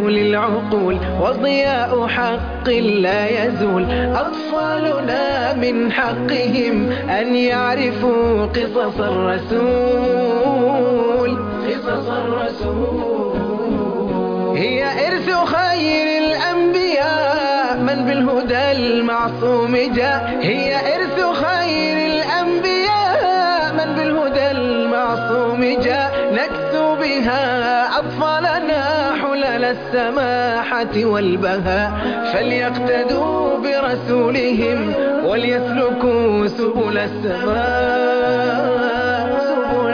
للعقول وضياء حق لا يزول أطفالنا من حقهم أن يعرفوا قصص الرسول قصص الرسول هي إرث خير الأنبياء من بالهدى المعصوم جاء هي إرث خير الأنبياء من بالهدى المعصوم جاء نكسو بها أطفالنا حلل السماحة والبهاء فليقتدوا برسولهم وليسلكوا سبل السماء سبل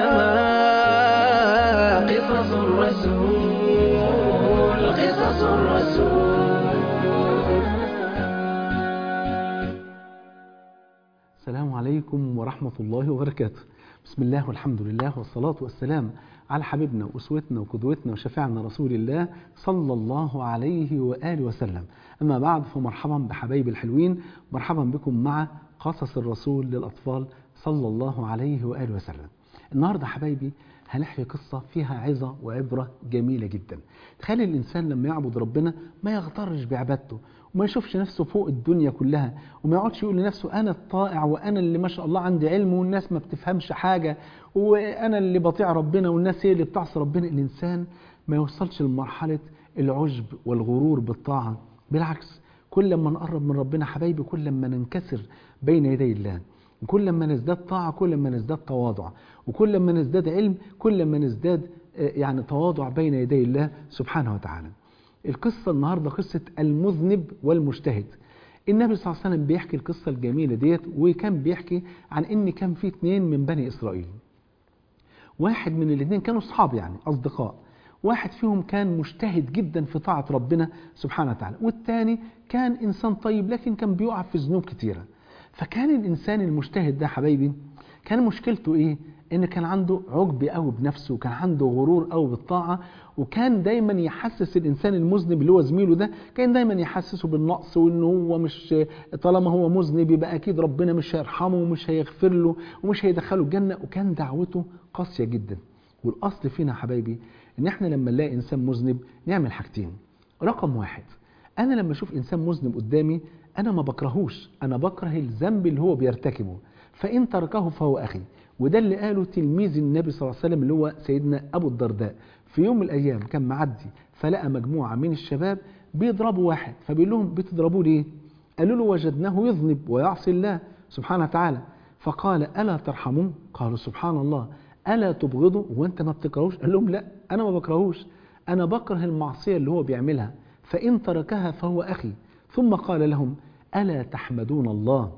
السماء قصص الرسول قصص الرسول السلام عليكم ورحمة الله وبركاته بسم الله والحمد لله والصلاة والسلام على حبيبنا وأسوتنا وقدوتنا وشفيعنا رسول الله صلى الله عليه وآله وسلم أما بعد فمرحبا بحبايب الحلوين مرحبا بكم مع قصص الرسول للأطفال صلى الله عليه وآله وسلم النهاردة حبايبي هنحكي قصة فيها عظة وعبرة جميلة جدا تخيل الإنسان لما يعبد ربنا ما يغترش بعبادته وما يشوفش نفسه فوق الدنيا كلها وما يقعدش يقول لنفسه أنا الطائع وأنا اللي ما شاء الله عندي علم والناس ما بتفهمش حاجة وأنا اللي بطيع ربنا والناس هي اللي بتعصي ربنا الإنسان ما يوصلش لمرحلة العجب والغرور بالطاعة بالعكس كل ما نقرب من ربنا حبايبي كل ما ننكسر بين يدي الله وكل ما نزداد طاعة كل ما نزداد تواضع وكل ما نزداد علم كل ما نزداد يعني تواضع بين يدي الله سبحانه وتعالى القصة النهاردة قصة المذنب والمجتهد النبي صلى الله عليه وسلم بيحكي القصة الجميلة ديت وكان بيحكي عن ان كان في اثنين من بني اسرائيل واحد من الاثنين كانوا اصحاب يعني اصدقاء واحد فيهم كان مجتهد جدا في طاعة ربنا سبحانه وتعالى والثاني كان انسان طيب لكن كان بيقع في ذنوب كتيرة فكان الانسان المجتهد ده حبايبي كان مشكلته ايه ان كان عنده عجب قوي بنفسه وكان عنده غرور قوي بالطاعه وكان دايما يحسس الانسان المذنب اللي هو زميله ده كان دايما يحسسه بالنقص وان هو مش طالما هو مذنب يبقى اكيد ربنا مش هيرحمه ومش هيغفر له ومش هيدخله الجنه وكان دعوته قاسيه جدا والاصل فينا حبايبي ان احنا لما نلاقي انسان مذنب نعمل حاجتين رقم واحد انا لما اشوف انسان مذنب قدامي انا ما بكرهوش انا بكره الذنب اللي هو بيرتكبه فان تركه فهو اخي وده اللي قاله تلميذ النبي صلى الله عليه وسلم اللي هو سيدنا أبو الدرداء في يوم من الأيام كان معدي فلقى مجموعة من الشباب بيضربوا واحد فبيقول لهم بتضربوه ليه قالوا له وجدناه يذنب ويعصي الله سبحانه وتعالى فقال ألا ترحموه قالوا سبحان الله ألا تبغضوا وانت ما بتكرهوش قال لهم لا أنا ما بكرهوش أنا بكره المعصية اللي هو بيعملها فإن تركها فهو أخي ثم قال لهم ألا تحمدون الله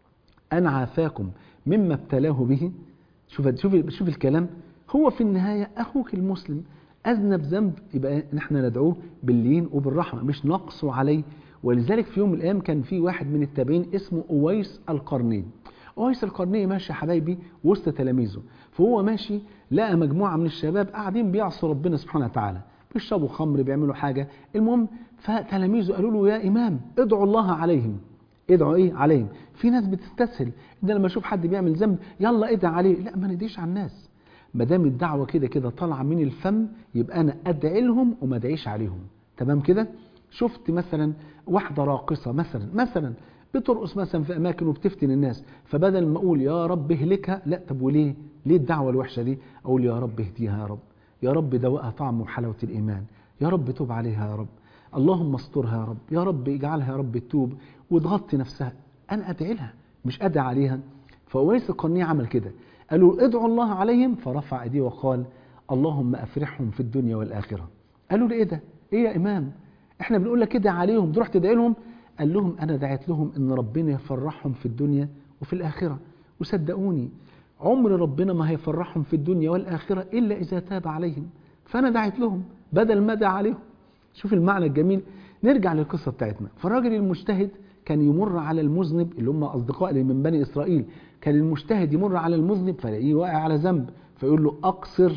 أن عافاكم مما ابتلاه به شوف شوف شوف الكلام هو في النهاية أخوك المسلم أذنب ذنب يبقى نحن ندعوه باللين وبالرحمة مش نقصه عليه ولذلك في يوم من الأيام كان في واحد من التابعين اسمه أويس القرني أويس القرني ماشي حبايبي وسط تلاميذه فهو ماشي لقى مجموعة من الشباب قاعدين بيعصوا ربنا سبحانه وتعالى بيشربوا خمر بيعملوا حاجة المهم فتلاميذه قالوا له يا إمام ادعوا الله عليهم ادعوا ايه عليهم في ناس بتستسهل ان لما اشوف حد بيعمل ذنب يلا ادعي عليه لا ما نديش على الناس ما دام الدعوه كده كده طالعه من الفم يبقى انا ادعي لهم وما ادعيش عليهم تمام كده شفت مثلا واحده راقصه مثلا مثلا بترقص مثلا في اماكن وبتفتن الناس فبدل ما اقول يا رب اهلكها لا طب وليه ليه الدعوه الوحشه دي اقول يا رب اهديها يا رب يا رب دوقها طعم وحلاوه الايمان يا رب توب عليها يا رب اللهم استرها يا رب يا رب اجعلها يا رب تتوب وتغطي نفسها انا ادعي لها مش ادعي عليها فويس القرني عمل كده قالوا ادعوا الله عليهم فرفع ايديه وقال اللهم افرحهم في الدنيا والاخره قالوا له ايه ده ايه يا امام احنا بنقول لك ادعي عليهم تروح تدعي لهم قال لهم انا دعيت لهم ان ربنا يفرحهم في الدنيا وفي الاخره وصدقوني عمر ربنا ما هيفرحهم في الدنيا والاخره الا اذا تاب عليهم فانا دعيت لهم بدل ما دعا عليهم شوف المعنى الجميل نرجع للقصة بتاعتنا فالراجل المجتهد كان يمر على المذنب اللي هم أصدقاء اللي من بني إسرائيل كان المجتهد يمر على المذنب فلاقيه واقع على ذنب فيقول له أقصر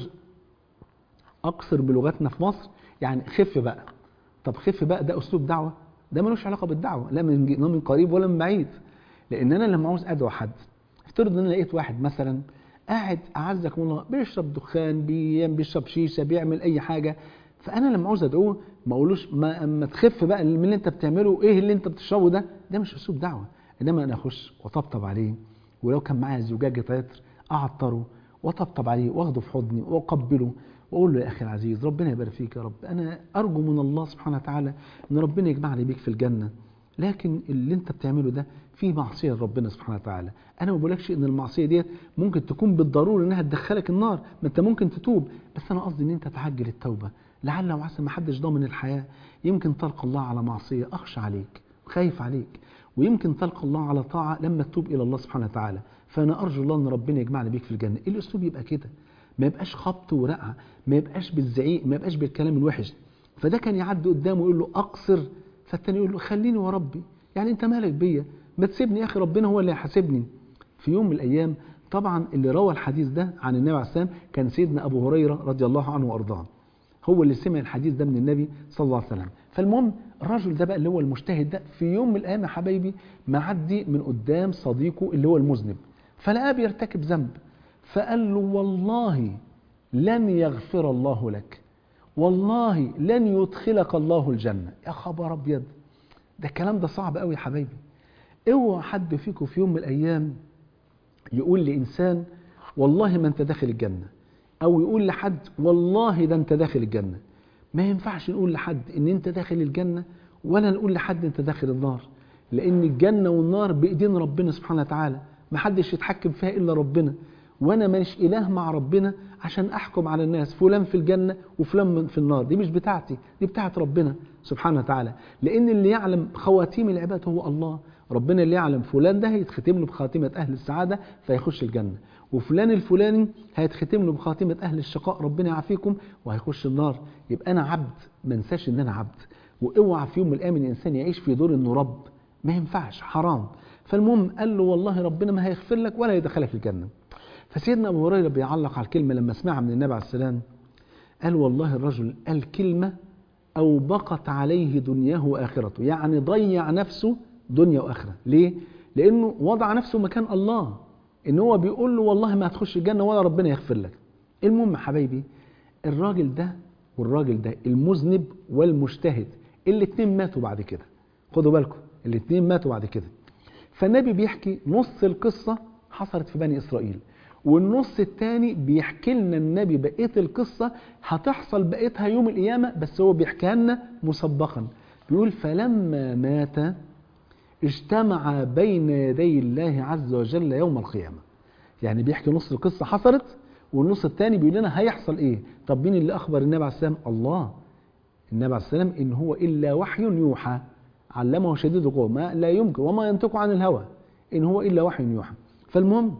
أقصر بلغتنا في مصر يعني خف بقى طب خف بقى ده أسلوب دعوة ده ملوش علاقة بالدعوة لا من من قريب ولا من بعيد لأن أنا لما عاوز أدعو حد افترض ان انا لقيت واحد مثلا قاعد اعزكم الله بيشرب دخان بي- بيشرب شيشه بيعمل اي حاجه فانا لما عاوز ادعوه ما اقولوش ما اما تخف بقى من اللي انت بتعمله ايه اللي انت بتشربه ده ده مش اسلوب دعوه انما انا اخش واطبطب عليه ولو كان معايا زجاجه عطر اعطره واطبطب عليه واخده في حضني واقبله واقول له يا اخي العزيز ربنا يبارك فيك يا رب انا ارجو من الله سبحانه وتعالى ان ربنا يجمعني بيك في الجنه لكن اللي انت بتعمله ده فيه معصيه لربنا سبحانه وتعالى انا ما بقولكش ان المعصيه ديت ممكن تكون بالضروره انها تدخلك النار ما انت ممكن تتوب بس انا قصدي ان انت تعجل التوبه لعل وعسى ما حدش ضامن الحياه يمكن تلقى الله على معصيه اخشى عليك خايف عليك ويمكن تلقى الله على طاعه لما تتوب الى الله سبحانه وتعالى فانا ارجو الله ان ربنا يجمعنا بيك في الجنه الاسلوب يبقى كده ما يبقاش خبط ورقعه ما يبقاش بالزعيق ما يبقاش بالكلام الوحش فده كان يعدي قدامه يقول له اقصر فالتاني يقول له خليني وربي يعني انت مالك بيا ما تسيبني يا اخي ربنا هو اللي هيحاسبني في يوم من الايام طبعا اللي روى الحديث ده عن النبي عليه السلام كان سيدنا ابو هريره رضي الله عنه وارضاه هو اللي سمع الحديث ده من النبي صلى الله عليه وسلم فالمهم الرجل ده بقى اللي هو المجتهد ده في يوم من الايام يا حبايبي معدي من قدام صديقه اللي هو المذنب فلقاه بيرتكب ذنب فقال له والله لن يغفر الله لك والله لن يدخلك الله الجنة يا خبر أبيض ده الكلام ده صعب قوي يا حبايبي اوعى حد فيكم في يوم من الأيام يقول لإنسان والله ما أنت داخل الجنة أو يقول لحد والله ده أنت داخل الجنة ما ينفعش نقول لحد إن أنت داخل الجنة ولا نقول لحد أنت داخل النار لأن الجنة والنار بإيدين ربنا سبحانه وتعالى ما حدش يتحكم فيها إلا ربنا وانا ماليش اله مع ربنا عشان احكم على الناس فلان في الجنه وفلان في النار دي مش بتاعتي دي بتاعت ربنا سبحانه وتعالى لان اللي يعلم خواتيم العباد هو الله ربنا اللي يعلم فلان ده هيتختم له بخاتمه اهل السعاده فيخش الجنه وفلان الفلاني هيتختم له بخاتمه اهل الشقاء ربنا يعافيكم وهيخش النار يبقى انا عبد ما انساش ان انا عبد واوعى في يوم من الايام الانسان يعيش في دور انه رب ما ينفعش حرام فالمهم قال له والله ربنا ما هيغفر لك ولا يدخلك الجنه فسيدنا أبو هريرة بيعلق على الكلمة لما سمعها من النبي عليه السلام قال والله الرجل قال كلمة أو بقت عليه دنياه وآخرته يعني ضيع نفسه دنيا وآخرة ليه؟ لأنه وضع نفسه مكان الله إن هو بيقول له والله ما هتخش الجنة ولا ربنا يغفر لك المهم حبايبي الراجل ده والراجل ده المذنب والمجتهد الاتنين ماتوا بعد كده خدوا بالكم الاتنين ماتوا بعد كده فالنبي بيحكي نص القصة حصلت في بني إسرائيل والنص الثاني بيحكي لنا النبي بقيه القصه هتحصل بقيتها يوم القيامه بس هو بيحكيها لنا مسبقا بيقول فلما مات اجتمع بين يدي الله عز وجل يوم القيامه يعني بيحكي نص القصه حصلت والنص الثاني بيقول لنا هيحصل ايه طب مين اللي اخبر النبي عليه السلام الله النبي عليه السلام ان هو الا وحي يوحى علمه شديد القوه ما لا يمكن وما ينطق عن الهوى ان هو الا وحي يوحى فالمهم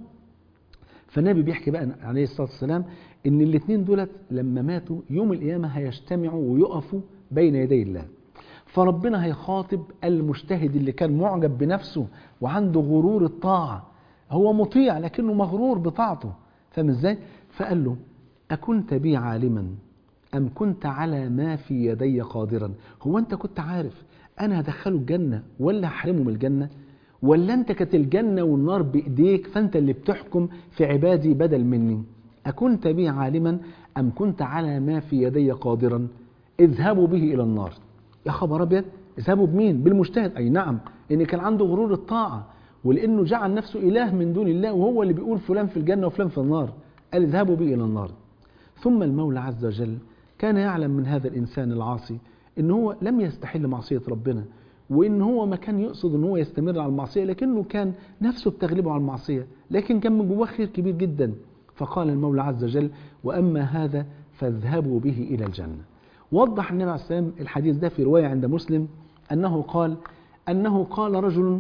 فالنبي بيحكي بقى عليه الصلاه والسلام ان الاثنين دولت لما ماتوا يوم القيامه هيجتمعوا ويقفوا بين يدي الله فربنا هيخاطب المجتهد اللي كان معجب بنفسه وعنده غرور الطاعه هو مطيع لكنه مغرور بطاعته فاهم ازاي فقال له اكنت بي عالما ام كنت على ما في يدي قادرا هو انت كنت عارف انا هدخله الجنه ولا هحرمه من الجنه ولا انت كانت الجنه والنار بايديك فانت اللي بتحكم في عبادي بدل مني اكنت بي عالما ام كنت على ما في يدي قادرا اذهبوا به الى النار يا خبر ابيض اذهبوا بمين بالمجتهد اي نعم ان كان عنده غرور الطاعه ولانه جعل نفسه اله من دون الله وهو اللي بيقول فلان في الجنه وفلان في النار قال اذهبوا به الى النار ثم المولى عز وجل كان يعلم من هذا الانسان العاصي ان هو لم يستحل معصيه ربنا وان هو ما كان يقصد ان هو يستمر على المعصيه لكنه كان نفسه بتغلبه على المعصيه لكن كان من جواه خير كبير جدا فقال المولى عز وجل واما هذا فاذهبوا به الى الجنه وضح النبي عليه السلام الحديث ده في روايه عند مسلم انه قال انه قال رجل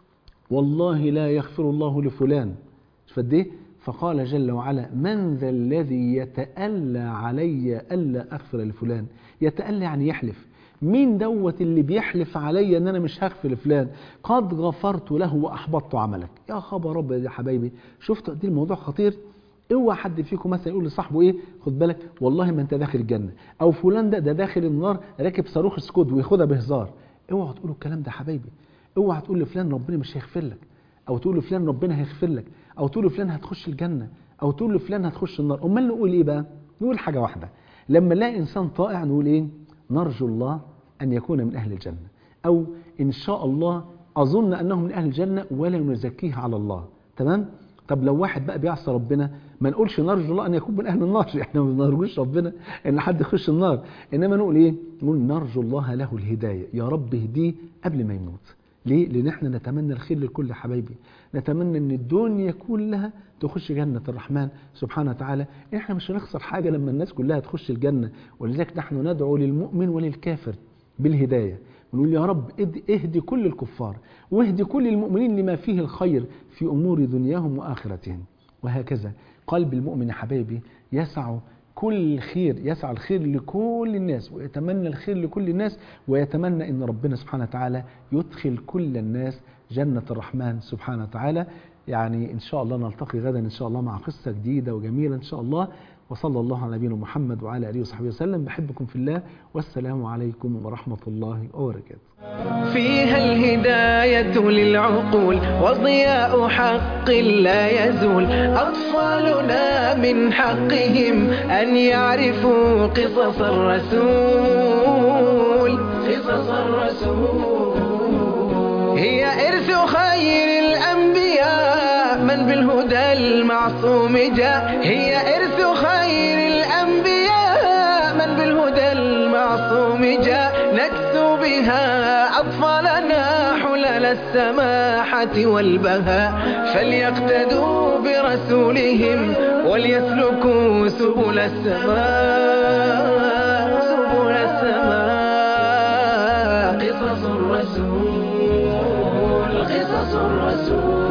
والله لا يغفر الله لفلان فد ايه فقال جل وعلا من ذا الذي يتألى علي ألا أغفر لفلان يتألى يعني يحلف مين دوت اللي بيحلف عليا ان انا مش هغفر لفلان قد غفرت له واحبطت عملك يا خبر رب يا حبايبي شفتوا قد ايه الموضوع خطير اوعى حد فيكم مثلا يقول لصاحبه ايه خد بالك والله ما انت داخل الجنه او فلان ده ده داخل النار راكب صاروخ سكود وياخدها بهزار اوعى تقولوا الكلام ده يا حبايبي اوعى تقول لفلان ربنا مش هيغفر لك او تقول لفلان ربنا هيغفر لك او تقول لفلان هتخش الجنه او تقول لفلان هتخش النار امال نقول ايه بقى نقول حاجه واحده لما نلاقي إنسان طائع نقول إيه نرجو الله أن يكون من أهل الجنة أو إن شاء الله أظن أنه من أهل الجنة ولا نزكيه على الله تمام طب لو واحد بقى بيعصى ربنا ما نقولش نرجو الله ان يكون من اهل النار احنا ما بنرجوش ربنا ان حد يخش النار انما نقول ايه نقول نرجو الله له الهدايه يا رب اهديه قبل ما يموت ليه لان احنا نتمنى الخير لكل حبايبي نتمنى ان الدنيا كلها تخش جنة الرحمن سبحانه وتعالى احنا مش هنخسر حاجة لما الناس كلها تخش الجنة ولذلك نحن ندعو للمؤمن وللكافر بالهداية ونقول يا رب اهدي كل الكفار واهدي كل المؤمنين لما فيه الخير في أمور دنياهم وآخرتهم وهكذا قلب المؤمن يا حبايبي يسع كل خير يسعى الخير لكل الناس ويتمنى الخير لكل الناس ويتمنى ان ربنا سبحانه وتعالى يدخل كل الناس جنة الرحمن سبحانه وتعالى يعني ان شاء الله نلتقي غدا ان شاء الله مع قصة جديدة وجميلة ان شاء الله وصلى الله على نبينا محمد وعلى اله وصحبه وسلم بحبكم في الله والسلام عليكم ورحمة الله وبركاته فيها الهداية للعقول وضياء حق لا يزول أطفالنا من حقهم أن يعرفوا قصص الرسول قصص الرسول هي إرث خير الأنبياء من بالهدى المعصوم جاء هي إرث خير الأنبياء من بالهدى المعصوم جاء نكسو بها أطفالنا حلل السماحة والبهاء فليقتدوا برسولهم وليسلكوا سبل السماء سبل السماء قصص الرسول قصص الرسول